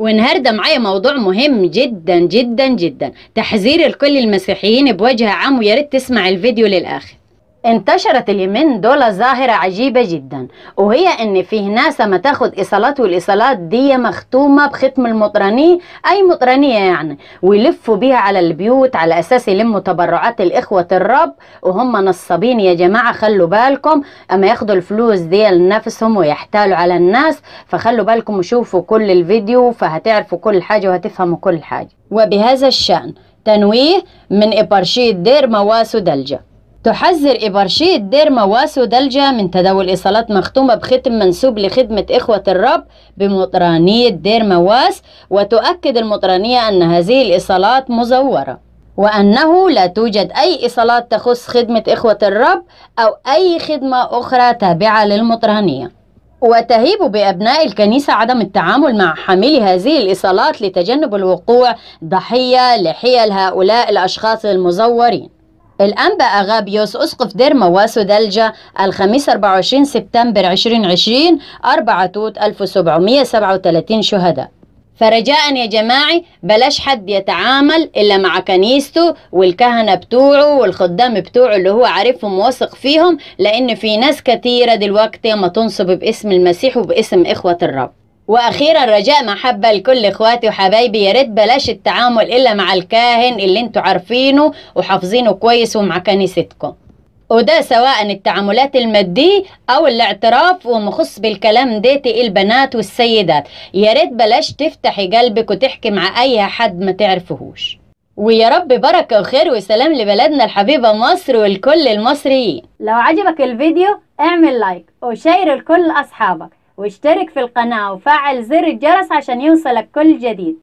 والنهارده معايا موضوع مهم جدا جدا جدا تحذير لكل المسيحيين بوجه عام ويا ريت تسمع الفيديو للاخر انتشرت اليومين دول ظاهرة عجيبة جدا وهي ان فيه ناس ما تاخد ايصالات والايصالات دي مختومة بختم المطراني اي مطرانية يعني ويلفوا بيها على البيوت على اساس يلموا تبرعات الاخوة الرب وهم نصابين يا جماعة خلوا بالكم اما ياخدوا الفلوس دي لنفسهم ويحتالوا على الناس فخلوا بالكم وشوفوا كل الفيديو فهتعرفوا كل حاجة وهتفهموا كل حاجة وبهذا الشأن تنويه من إبرشية دير مواسو دلجة تحذر إبرشية دير مواسو دلجة من تداول إيصالات مختومة بختم منسوب لخدمة إخوة الرب بمطرانية دير مواس وتؤكد المطرانية أن هذه الإيصالات مزورة وأنه لا توجد أي إيصالات تخص خدمة إخوة الرب أو أي خدمة أخرى تابعة للمطرانية وتهيب بأبناء الكنيسة عدم التعامل مع حاملي هذه الإيصالات لتجنب الوقوع ضحية لحيل هؤلاء الأشخاص المزورين الأنبا أغابيوس أسقف دير مواسو دلجة الخميس 24 سبتمبر 2020 4 توت 1737 شهداء فرجاء يا جماعي بلاش حد يتعامل إلا مع كنيسته والكهنة بتوعه والخدام بتوعه اللي هو عارفهم واثق فيهم لأن في ناس كتيرة دلوقتي ما تنصب باسم المسيح وباسم إخوة الرب واخيرا رجاء محبه لكل اخواتي وحبايبي يا ريت بلاش التعامل الا مع الكاهن اللي انتوا عارفينه وحافظينه كويس ومع كنيستكم وده سواء التعاملات المادية أو الاعتراف ومخص بالكلام ديتي البنات والسيدات يا ريت بلاش تفتحي قلبك وتحكي مع أي حد ما تعرفهوش ويا رب بركة وخير وسلام لبلدنا الحبيبة مصر ولكل المصريين لو عجبك الفيديو اعمل لايك وشير لكل أصحابك واشترك في القناة وفعل زر الجرس عشان يوصلك كل جديد